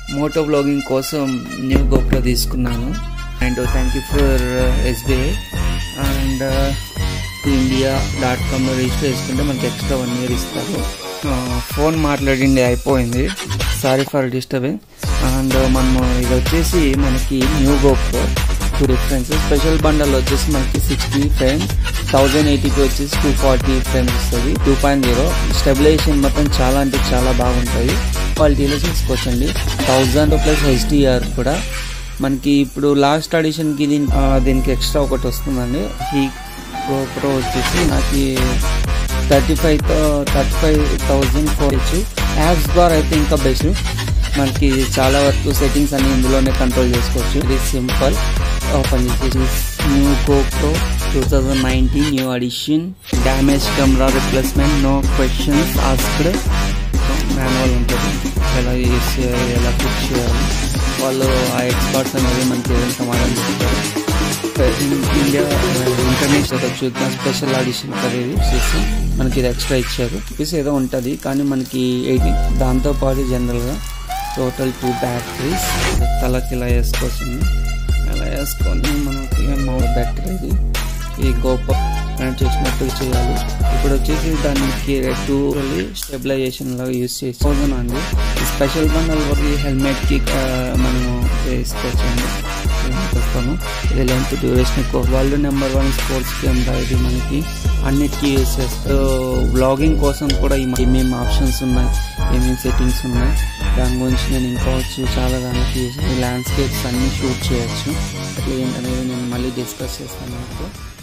Moto blogging కోసం new GoPro తీసుకున్నాను and thank you for SBI and India dot కామ్లో register చేసుకుంటే మనకి ఎక్స్ట్రా వన్ ఇయర్ ఇస్తారు ఫోన్ మాట్లాడింది అయిపోయింది సారీ ఫర్ డిస్టర్బింగ్ అండ్ మనము ఇది వచ్చేసి మనకి new GoPro two difference special bundle వచ్చేసి మనకి సిక్స్టీ ఫ్రేమ్స్ థౌజండ్ ఎయిటీకి వచ్చేసి టూ ఫార్టీ ఫ్రేమ్స్ వస్తుంది టూ పాయింట్ జీరో స్టెబిలైజేషన్ మొత్తం చాలా అంటే చాలా బాగుంటాయి క్వాలిటీలో చూసుకోవచ్చండి థౌజండ్ ప్లస్ హెచ్డిఆర్ కూడా మనకి ఇప్పుడు లాస్ట్ అడిషన్కి దీని ఆ, దీనికి ఎక్స్ట్రా ఒకటి వస్తుందండి ఈ గోప్రో వచ్చేసి నాకు thirty five thirty five thousand four ఇచ్చు యాప్స్ బార్ అయితే ఇంకా బెస్ట్ మనకి చాలా వరకు సెట్టింగ్స్ అన్ని ఇందులోనే కంట్రోల్ చేసుకోవచ్చు ఇది సింపుల్ ఓపెన్ చేసేసి new GoPro two thousand nineteen new edition damage camera replacement no questions asked manual ఉంటుంది ఎలా యూస్ చేయాలి ఎలా ఫిక్స్ చేయాలి వాళ్ళు ఆ ఎక్స్పర్ట్స్ అనేది మనకి ఏదైనా సమాధానం చెప్తారు ఇండియా ఇంటర్నేషనల్ చూద్దాం స్పెషల్ ఆడిషన్ అనేది చేసి మనకి ఇది ఎక్స్ట్రా ఇచ్చారు పీస్ ఏదో ఉంటుంది కానీ మనకి ఎయిటీ దాంతోపాటు జనరల్గా టోటల్ టూ బ్యాటరీస్ తలకి ఇలా వేసుకోవచ్చు అలా వేసుకొని మనకి మౌత్ బ్యాటరీ ఇది ఈ గోప కనెక్ట్ చేసినట్టు చేయాలి ఇప్పుడు వచ్చేసి దానికి టూ స్టెబిలైజేషన్ లాగా యూస్ చేసి థౌసండ్ అండి స్పెషల్ బండల్ వరకు హెల్మెట్ కి ఆ, మనము వేసుకోవచ్చండి వస్తాను ఇది లెంత్ డ్యూరేషన్ ఎక్కువ world number one sports camera ఇది మనకి అన్నిటికీ యూస్ చేస్తారు బ్లాగింగ్ కోసం కూడా ఈ ఏమేమి ఆప్షన్స్ ఉన్నాయి ఏమేమి సెట్టింగ్స్ ఉన్నాయి దాని గురించి నేను ఇంకా వచ్చి చాలా దానికి ల్యాండ్స్కేప్స్ అన్ని షూట్ చేయొచ్చు అట్లా ఏంటనేది నేను మళ్ళీ డిస్కస్ చేస్తాను మీకు